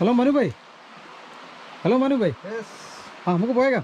Hello Manu bhai hello Manu bhai ആ നമുക്ക് പോയേക്കാം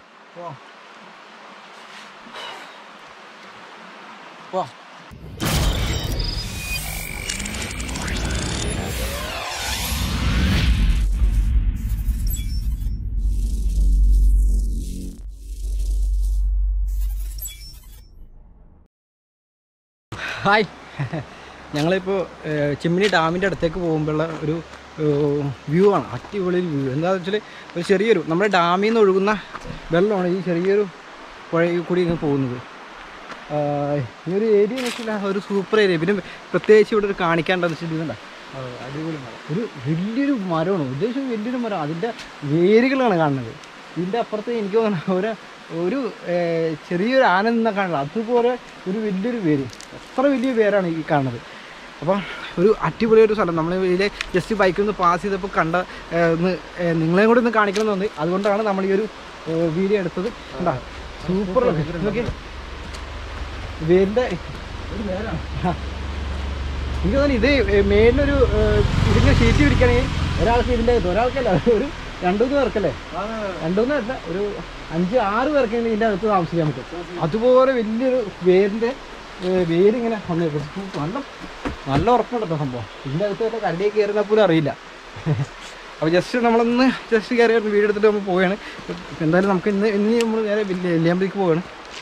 ഹായ് ഞങ്ങളിപ്പോൾ ചിമ്മിനി ഡാമിൻ്റെ അടുത്തേക്ക് പോകുമ്പോഴുള്ള ഒരു വ്യൂ ആണ് അടിപൊളി ഒരു വ്യൂ എന്താണെന്ന് വെച്ചാൽ ഒരു ചെറിയൊരു നമ്മുടെ ഡാമിൽ നിന്ന് ഒഴുകുന്ന വെള്ളമാണ് ഈ ചെറിയൊരു പുഴയിൽ കൂടി ഇങ്ങനെ പോകുന്നത് ആ, ഈ ഒരു ഏരിയ എന്ന് വെച്ചാൽ ഒരു സൂപ്പർ ഏരിയ പിന്നെ പ്രത്യേകിച്ച് ഇവിടെ ഒരു കാണിക്കാണ്ടെന്ന് വെച്ചിട്ട് ഇതുണ്ട അടിപൊളി മരം ഒരു വലിയൊരു മരമാണ് ഉദ്ദേശം വലിയൊരു മരം അതിൻ്റെ വേരുകളാണ് കാണുന്നത് ഇതിൻ്റെ അപ്പുറത്ത് എനിക്ക് തോന്നുന്നു ഒരു ഒരു ഏർ, ചെറിയൊരു ആന നിന്നാ കാണുന്നത് അതുപോലെ ഒരു വലിയൊരു വേര് അത്ര വലിയ വേരാണ് ഈ കാണുന്നത് അപ്പം ഒരു അടിപൊളി ഒരു സ്ഥലം നമ്മൾ ഇതിലെ ജസ്റ്റ് ബൈക്കിൽ നിന്ന് പാസ് ചെയ്തപ്പോൾ കണ്ട ഏർ, ഒന്ന് ഏർ, നിങ്ങളെയും കൂടി ഒന്ന് കാണിക്കണം എന്ന് തോന്നി അതുകൊണ്ടാണ് നമ്മൾ ഈ ഒരു ഏർ, വീഡിയോ എടുത്തത് എന്താ സൂപ്പർ നോക്കി വേരിൻ്റെ എനിക്ക് തോന്നുന്നു ഇത് മേലിനൊരു ഏർ, ഇതിൻ്റെ ഷീറ്റ് പിടിക്കണമെങ്കിൽ ഒരാൾക്ക് ഇതിൻ്റെ അകത്ത് ഒരാൾക്കല്ല ഒരു രണ്ടു മൂന്ന് പേർക്കല്ലേ രണ്ടു മൂന്ന് അല്ല ഒരു അഞ്ച് ആറ് പേർക്കെങ്കിലും ഇതിൻ്റെ അകത്ത് താമസിക്കാൻ പറ്റും അതുപോലെ വലിയൊരു വേരിൻ്റെ ഏർ, വേരിങ്ങനെ വന്നേക്കും നല്ല നല്ല ഉറപ്പുണ്ട് കേട്ടോ സംഭവം ഇതിൻ്റെ അകത്ത് വല്ല കരടിയെ കയറുന്ന പോലും അറിയില്ല അപ്പോൾ ജസ്റ്റ് നമ്മളൊന്ന് ജസ്റ്റ് കയറി വീട് എടുത്തിട്ട് നമ്മൾ പോവുകയാണ് എന്തായാലും നമുക്ക് ഇന്ന് ഇനി നമ്മൾ നേരെ വെല്ലിയാമ്പതിക്ക് പോവുകയാണ്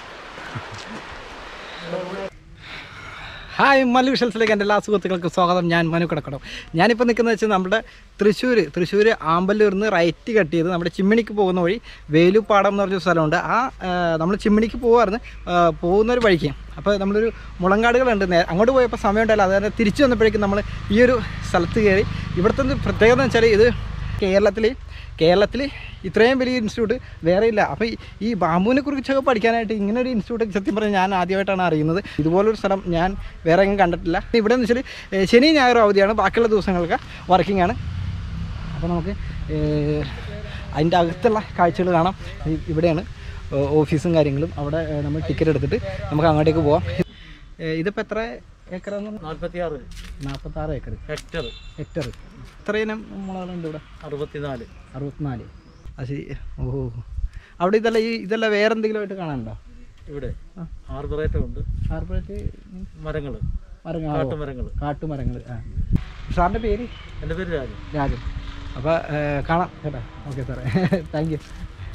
ഹായ് മല്ലു വിഷൽസിലേക്ക് എൻ്റെ എല്ലാ സുഹൃത്തുക്കൾക്കും സ്വാഗതം ഞാൻ മനു കിടക്കണം ഞാനിപ്പോൾ നിൽക്കുന്നത് വെച്ചാൽ നമ്മുടെ തൃശ്ശൂർ തൃശ്ശൂർ ആമ്പല്ലൂരിൽ നിന്ന് റൈറ്റ് കട്ട് ചെയ്ത് നമ്മുടെ ചിമ്മിണിക്ക് പോകുന്ന വഴി വേലുപ്പാടം എന്ന് പറഞ്ഞൊരു സ്ഥലമുണ്ട് ആ നമ്മൾ ചിമ്മിണിക്ക് പോകുമായിരുന്നു പോകുന്ന ഒരു വഴിക്ക് അപ്പോൾ നമ്മളൊരു മുളങ്കാടുകളുണ്ട് നേ അങ്ങോട്ട് പോയപ്പോൾ സമയമുണ്ടല്ലോ അതായത് തിരിച്ചു വന്നപ്പോഴേക്കും നമ്മൾ ഈ ഒരു സ്ഥലത്ത് കയറി ഇവിടുത്തെ ഒരു പ്രത്യേകത എന്ന് വെച്ചാൽ ഇത് കേരളത്തിൽ കേരളത്തിൽ ഇത്രയും വലിയ ഇൻസ്റ്റിറ്റ്യൂട്ട് വേറെ ഇല്ല അപ്പോൾ ഈ- ഈ ബാമ്പുവിനെ കുറിച്ചൊക്കെ പഠിക്കാനായിട്ട് ഇങ്ങനെ ഒരു ഇൻസ്റ്റിറ്റ്യൂട്ട് സത്യം പറഞ്ഞാൽ ഞാൻ ആദ്യമായിട്ടാണ് അറിയുന്നത് ഇതുപോലൊരു സ്ഥലം ഞാൻ വേറെ എങ്ങും കണ്ടിട്ടില്ല ഇവിടെ എന്ന് വെച്ചാൽ ഏഹ്, ശനി ഞായറും അവധിയാണ് ബാക്കിയുള്ള ദിവസങ്ങളൊക്കെ വർക്കിംഗ് ആണ് അപ്പോൾ നമുക്ക് ഏഹ്, അതിൻ്റെ അകത്തുള്ള കാഴ്ചകൾ കാണാം ഇ- ഇവിടെയാണ് ഓ- ഓഫീസും കാര്യങ്ങളും അവിടെ ഏഹ്, നമ്മൾ ടിക്കറ്റ് എടുത്തിട്ട് നമുക്ക് അങ്ങോട്ടേക്ക് പോവാം ഏഹ്, ഇതിപ്പോൾ എത്ര ഏക്കറാന്ന് നാൽപ്പത്തിയാറ് നാൽപ്പത്താറ് ഏക്കർ ഹെക്ടർ ഹെക്ടർ എത്ര ഇനം മുളകളുണ്ട് ഇവിടെ അറുപത്തിനാല് അറുപത്തിനാല് അത് ശരി ഓ അവിടെ ഇതല്ല ഈ ഇതല്ല വേറെ എന്തെങ്കിലും ആയിട്ട് കാണാനുണ്ടോ ഇവിടെ ആ. ആർബറേറ്റം ഉണ്ട് കാർപ്പറേറ്റ് മരങ്ങൾ മരങ്ങൾ കാട്ടുമരങ്ങൾ കാട്ടുമരങ്ങൾ ആ സാറിൻ്റെ പേര് എൻ്റെ പേര് രാജൻ രാജൻ അപ്പോൾ കാണാം കേട്ടോ ഓക്കെ സാറേ താങ്ക് യു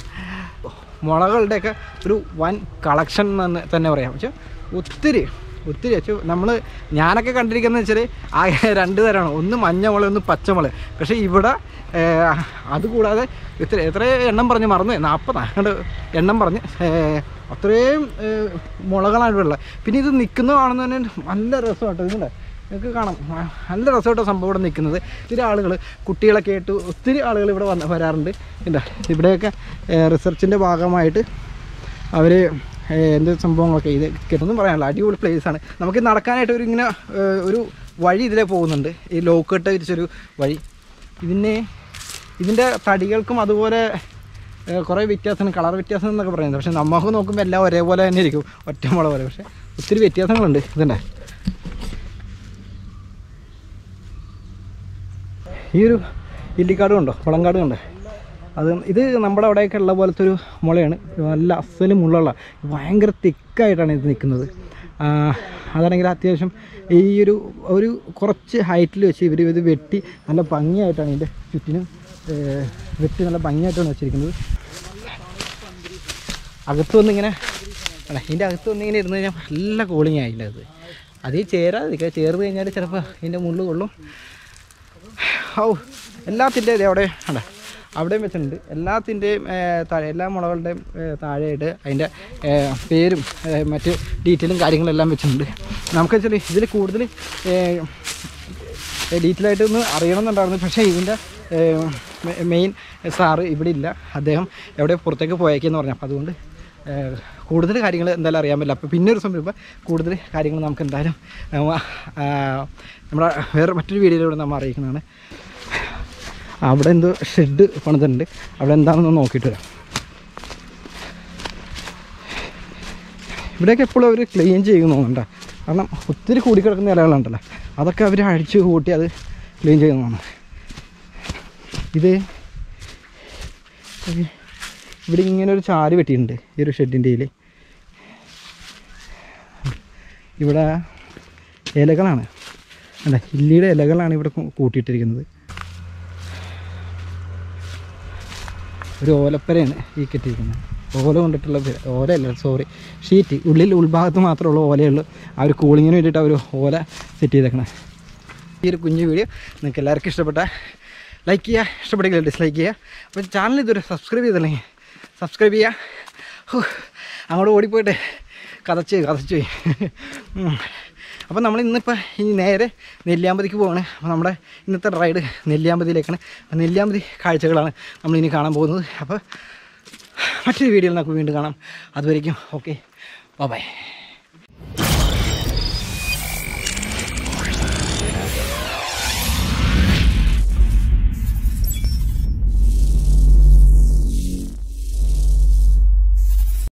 മുളകളുടെയൊക്കെ ഒരു വൻ കളക്ഷൻ എന്ന് തന്നെ പറയാം പക്ഷെ ഒത്തിരി ഒത്തിരി വെച്ചു നമ്മൾ ഞാനൊക്കെ കണ്ടിരിക്കുന്നത് വെച്ചാൽ ആകെ രണ്ട് തരമാണ് ഒന്ന് മഞ്ഞമുള ഒന്ന് പച്ചമുളക് പക്ഷേ ഇവിടെ ഏർ, അതുകൂടാതെ ഇത്ര എത്ര എണ്ണം പറഞ്ഞ് മറന്നു നാൽപ്പത് അങ്ങോട്ട് എണ്ണം പറഞ്ഞ് ഏർ, അത്രയും ഏർ, മുളകളാണ് ഇവിടെ ഉള്ളത് പിന്നെ ഇത് നിൽക്കുന്നത് കാണുന്നത് തന്നെ നല്ല രസമാട്ടോ ഇതിൻ്റെ നിങ്ങൾക്ക് കാണാം ആ, നല്ല രസമായിട്ട് സംഭവം ഇവിടെ നിൽക്കുന്നത് ഒത്തിരി ആളുകൾ കുട്ടികളൊക്കെ ആയിട്ട് ഒത്തിരി ആളുകൾ ഇവിടെ വന്ന് വരാറുണ്ട് എന്താ ഇവിടെയൊക്കെ റിസർച്ചിൻ്റെ ഭാഗമായിട്ട് അവർ എന്ത് സംഭവങ്ങളൊക്കെ ഇത് ഒന്നും പറയാനില്ല അടിപൊളി place ആണ് നമുക്ക് നടക്കാനായിട്ട് ഒരു ഇങ്ങനെ ഏ, ഒരു വഴി ഇതിലെ പോകുന്നുണ്ട് ഈ ലോക്കട്ട് വിരിച്ചൊരു വഴി ഇതിനെ ഇതിൻ്റെ തടികൾക്കും അതുപോലെ ഏ, കുറേ വ്യത്യാസമാണ് കളർ വ്യത്യാസം എന്നൊക്കെ പറയുന്നത് പക്ഷേ നമുക്ക് നോക്കുമ്പോൾ എല്ലാം ഒരേപോലെ തന്നെ ഇരിക്കും ഒറ്റമുള പോലെ പക്ഷേ ഒത്തിരി വ്യത്യാസങ്ങളുണ്ട് ഇതുണ്ടേ ഈ ഒരു ഇല്ലിക്കാട് കണ്ടോ കുളങ്കാട് കണ്ടോ അത് ഇത് നമ്മുടെ അവിടെയൊക്കെ ഉള്ള പോലത്തെ ഒരു മുളയാണ് നല്ല അസല് മുള്ളുള്ള ഭയങ്കര തിക്കായിട്ടാണ് ഇത് നിൽക്കുന്നത് ആ, അതാണെങ്കിൽ അത്യാവശ്യം ഈ ഒരു ഒരു കുറച്ച് ഹൈറ്റിൽ വെച്ച് ഇവർ ഇത് വെട്ടി നല്ല ഭംഗിയായിട്ടാണ് ഇതിൻ്റെ ചുറ്റിനും ഏ, വെട്ടി നല്ല ഭംഗിയായിട്ടാണ് വെച്ചിരിക്കുന്നത് അകത്ത് വന്നിങ്ങനെ അല്ല ഇതിൻ്റെ അകത്ത് വന്നിങ്ങനെ ഇരുന്ന് കഴിഞ്ഞാൽ നല്ല കൂളിംഗ് ആയില്ല അത് അത് ഈ ചേരാതെ നിൽക്കുക ചേർന്ന് കഴിഞ്ഞാൽ ചിലപ്പോൾ ഇതിൻ്റെ മുള്ളു കൊള്ളും ഔ എല്ലാത്തിൻ്റെ അവിടെ അണ്ട അവിടെയും വെച്ചിട്ടുണ്ട് എല്ലാത്തിൻ്റെയും താഴെ എല്ലാ മുളകളുടെയും ഏ, താഴെയായിട്ട് അതിൻ്റെ ഏ, പേരും ഏ, മറ്റ് ഡീറ്റെയിലും കാര്യങ്ങളെല്ലാം വെച്ചിട്ടുണ്ട് നമുക്ക് വെച്ചാൽ ഇതിൽ കൂടുതൽ ഡീറ്റെയിൽ ആയിട്ട് ഒന്ന് അറിയണമെന്നുണ്ടായിരുന്നു പക്ഷേ ഇതിൻ്റെ മെയിൻ സാറ് ഇവിടെ ഇല്ല അദ്ദേഹം എവിടെ പുറത്തേക്ക് പോയേക്കെന്ന് പറഞ്ഞു അപ്പോൾ അതുകൊണ്ട് ഏ, കൂടുതൽ കാര്യങ്ങൾ എന്തായാലും അറിയാൻ പറ്റില്ല അപ്പോൾ പിന്നെ ഒരു ദിവസം വരുമ്പോൾ കൂടുതൽ കാര്യങ്ങൾ നമുക്ക് എന്തായാലും ഏ, ആ, നമ്മുടെ വേറെ മറ്റൊരു വീഡിയോയിലൂടെ നമ്മൾ അറിയിക്കുന്നതാണ് അവിടെ എന്തോ ഷെഡ് പണിതുണ്ട് അവിടെ എന്താണെന്ന് നോക്കിയിട്ട് വരാം ഇവിടെയൊക്കെ എപ്പോഴും അവർ ക്ലീൻ ചെയ്യുന്നുണ്ടോ കാരണം ഒത്തിരി കൂടിക്കിടക്കുന്ന ഇലകളുണ്ടല്ലോ അതൊക്കെ അവർ അഴിച്ച് കൂട്ടി അത് ക്ലീൻ ചെയ്യുന്നതാണ് ഇത് ഇവിടെ ഇങ്ങനെ ഒരു ചാല് വെട്ടിയിട്ടുണ്ട് ഈ ഒരു ഷെഡിൻ്റെ ഇതിൽ ഇവിടെ ഇലകളാണ് അല്ല ഇല്ലിയുടെ ഇലകളാണ് ഇവിടെ കൂ- കൂട്ടിയിട്ടിരിക്കുന്നത് ഒരു ഓലപ്പരയാണ് ഈ കെട്ടിയിരിക്കുന്നത് ഓല കൊണ്ടിട്ടുള്ള പെര ഓലയല്ല സോറി ഷീറ്റ് ഉള്ളിൽ ഉൾഭാഗത്ത് മാത്രമുള്ള ഓലയുള്ളൂ ആ ഒരു കൂളിങ്ങിന് വേണ്ടിയിട്ട് അവർ ഓല സെറ്റ് ചെയ്തേക്കണം ഈ ഒരു കുഞ്ഞു വീഡിയോ നിങ്ങൾക്ക് എല്ലാവർക്കും ഇഷ്ടപ്പെട്ട ലൈക്ക് ചെയ്യുക ഇഷ്ടപ്പെട്ടെങ്കിൽ ഡിസ്ലൈക്ക് ചെയ്യുക അപ്പോൾ ചാനൽ ഇതുവരെ സബ്സ്ക്രൈബ് ചെയ്തില്ലെങ്കിൽ സബ്സ്ക്രൈബ് ചെയ്യുക ഹൂ, അങ്ങോട്ട് ഓടിപ്പോയിട്ട് കതച്ച് കതച്ച് പോയി ഉം. അപ്പോൾ നമ്മൾ ഇന്നിപ്പോൾ ഇനി നേരെ നെല്ലിയാമ്പതിക്ക് പോവാണ് അപ്പോൾ നമ്മുടെ ഇന്നത്തെ റൈഡ് നെല്ലിയാമ്പതിയിലേക്കാണ് അപ്പോൾ നെല്ലിയാമ്പതി കാഴ്ചകളാണ് നമ്മൾ ഇനി കാണാൻ പോകുന്നത് അപ്പോൾ മറ്റൊരു വീഡിയോയിൽ നമുക്ക് വീണ്ടും കാണാം അതുവരേക്കും ഓക്കെ ബൈ